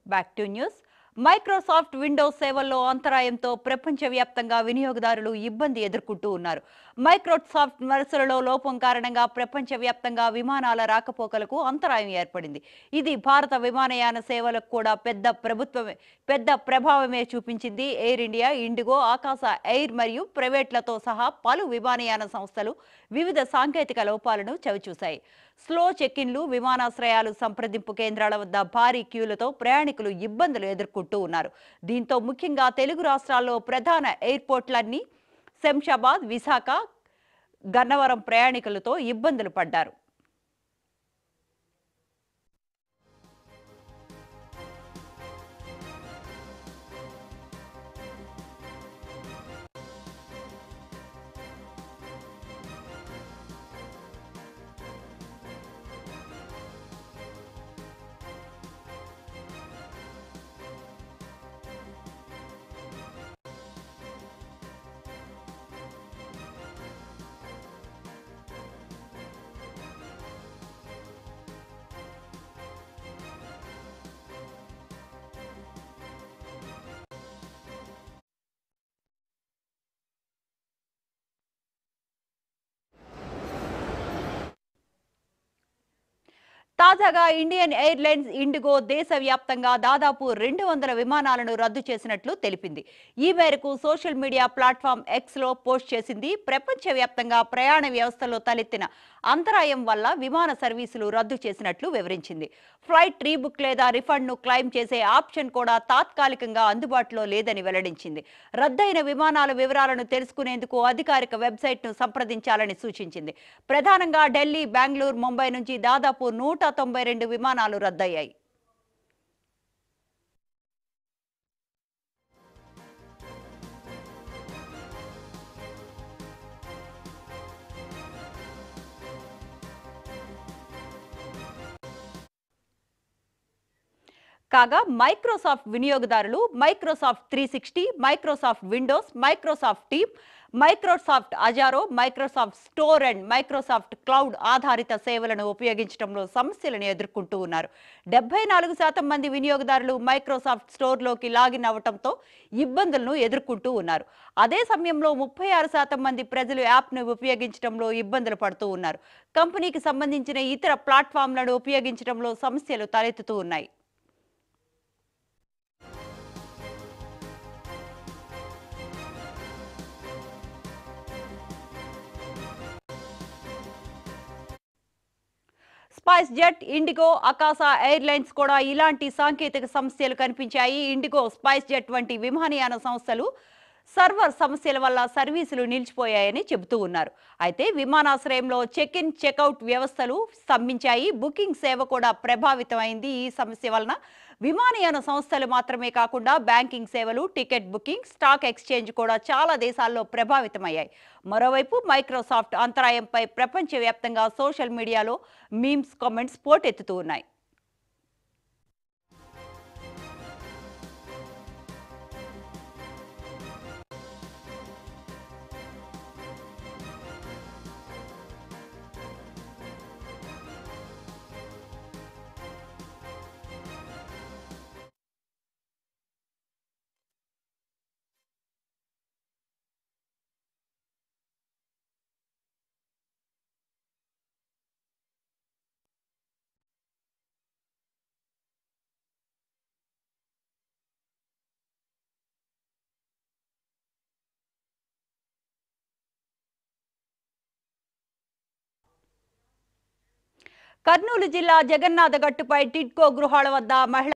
back to news Microsoft Windows సేవల్లో అంతరాయంతో ప్రపంచవ్యాప్తంగా వినియోగదారులు ఇబ్బంది ఎదుర్కొంటూ ఉన్నారు మైక్రోసాఫ్ట్ వరుసలలో లోపం కారణంగా ప్రపంచవ్యాప్తంగా విమానాల రాకపోకలకు అంతరాయం ఏర్పడింది ఇది భారత విమానయాన సేవలకు కూడా పెద్ద ప్రభుత్వమే పెద్ద ప్రభావమే చూపించింది Air India IndiGo Akasa Air మరియు ప్రైవేట్లతో సహా పలు విమానయాన సంస్థలు వివిధ సాంకేతిక లోపాలను చవిచూశాయి స్లో చెక్-ఇన్లు విమానాశ్రయాలు సంప్రదింపు కేంద్రాల వద్ద భారీ క్యూలతో ప్రయాణికులు ఇబ్బందులు ఎదుర్కొంటూ ఉన్నారు దీంతో ముఖ్యంగా తెలుగు రాష్ట్రాల్లో ప్రధాన ఎయిర్పోర్ట్లన్నీ శంషాబాద్ విశాఖ గన్నవరం ప్రయాణికులతో ఇబ్బందులు పడ్డారు తాజాగా ఇండియన్ ఎయిర్లైన్స్ ఇండిగో దేశవ్యాప్తంగా దాదాపు రెండు వందల విమానాలను రద్దు చేసినట్లు తెలిపింది ఈ మేరకు సోషల్ మీడియా ప్లాట్ఫామ్ ఎక్స్ లో పోస్ట్ చేసింది ప్రపంచవ్యాప్తంగా ప్రయాణ వ్యవస్థలో తలెత్తిన అంతరాయం వల్ల విమాన సర్వీసులు రద్దు చేసినట్లు వివరించింది ఫ్లైట్ రీబుక్ లేదా రిఫండ్ ను క్లెయిమ్ చేసే ఆప్షన్ కూడా తాత్కాలికంగా అందుబాటులో లేదని వెల్లడించింది రద్దయిన విమానాల వివరాలను తెలుసుకునేందుకు అధికారిక వెబ్సైట్ ను సంప్రదించాలని సూచించింది ప్రధానంగా ఢిల్లీ బెంగళూరు ముంబై నుంచి దాదాపు నూట తొంభై రెండు విమానాలు రద్దయ్యాయి కాగా మైక్రోసాఫ్ట్ వినియోగదారులు Microsoft three sixty Microsoft Windows Microsoft team Microsoft Azure Microsoft store and Microsoft cloud ఆధారిత సేవలను ఉపయోగించడంలో సమస్యలను ఎదుర్కొంటూ ఉన్నారు డెబ్బై నాలుగు శాతం మంది వినియోగదారులు మైక్రోసాఫ్ట్ స్టోర్లోకి లాగిన్ అవ్వటంతో ఇబ్బందులను ఎదుర్కొంటూ ఉన్నారు అదే సమయంలో ముప్పై ఆరు శాతం మంది ప్రజలు యాప్ను ఉపయోగించడంలో ఇబ్బందులు పడుతూ ఉన్నారు కంపెనీకి సంబంధించిన ఇతర ప్లాట్ఫామ్లను ఉపయోగించడంలో సమస్యలు తలెత్తుతూ ఉన్నాయి SpiceJet IndiGo Akasa airlines కూడా ఇలాంటి సాంకేతిక సమస్యలు కనిపించాయి ఇండిగో స్పైస్ జెట్ వంటి విమానయాన సంస్థలు సర్వర్ సమస్యల వల్ల సర్వీసులు నిలిచిపోయాయని చెబుతూ ఉన్నారు అయితే విమానాశ్రయంలో చెక్ ఇన్ చెక్అవుట్ వ్యవస్థలు స్తంభించాయి బుకింగ్ సేవ కూడా ప్రభావితమైంది ఈ సమస్య వలన విమానయాన సంస్థలు మాత్రమే కాకుండా బ్యాంకింగ్ సేవలు టికెట్ బుకింగ్ స్టాక్ ఎక్స్చేంజ్ కూడా చాలా దేశాల్లో ప్రభావితమయ్యాయి మరోవైపు మైక్రోసాఫ్ట్ అంతరాయంపై ప్రపంచవ్యాప్తంగా సోషల్ మీడియాలో మీమ్స్ కామెంట్స్ పోటెత్తుతూ ఉన్నాయి కర్నూలు జిల్లా జగన్నాథగట్టుపై టిడ్కో గృహాల వద్ద మహిళ